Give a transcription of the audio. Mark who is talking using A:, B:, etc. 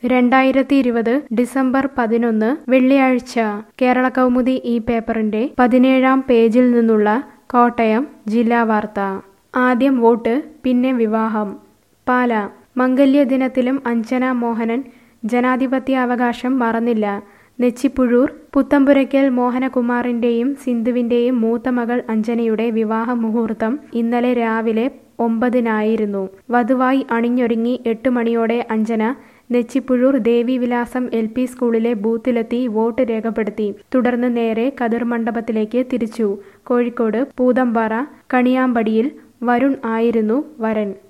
A: രണ്ടായിരത്തി ഇരുപത് ഡിസംബർ പതിനൊന്ന് വെള്ളിയാഴ്ച കേരള കൗമുദി ഈ പേപ്പറിന്റെ പതിനേഴാം പേജിൽ നിന്നുള്ള കോട്ടയം ജില്ലാ വാർത്ത ആദ്യം വോട്ട് പിന്നെ വിവാഹം പാല മംഗല്യ ദിനത്തിലും അഞ്ജന മോഹനൻ ജനാധിപത്യ അവകാശം മറന്നില്ല നെച്ചിപ്പുഴൂർ പുത്തമ്പുരയ്ക്കൽ മോഹനകുമാറിന്റെയും സിന്ധുവിന്റെയും മൂത്ത മകൾ അഞ്ജനയുടെ വിവാഹ മുഹൂർത്തം ഇന്നലെ രാവിലെ ഒമ്പതിനായിരുന്നു വധുവായി അണിഞ്ഞൊരുങ്ങി എട്ട് മണിയോടെ അഞ്ജന നെച്ചിപ്പുഴൂർ ദേവിവിലാസം എൽ പി സ്കൂളിലെ ബൂത്തിലെത്തി വോട്ട് രേഖപ്പെടുത്തി തുടർന്ന് നേരെ കതിർ മണ്ഡപത്തിലേക്ക് തിരിച്ചു കോഴിക്കോട് പൂതമ്പാറ കണിയാമ്പടിയിൽ വരുൺ ആയിരുന്നു വരൻ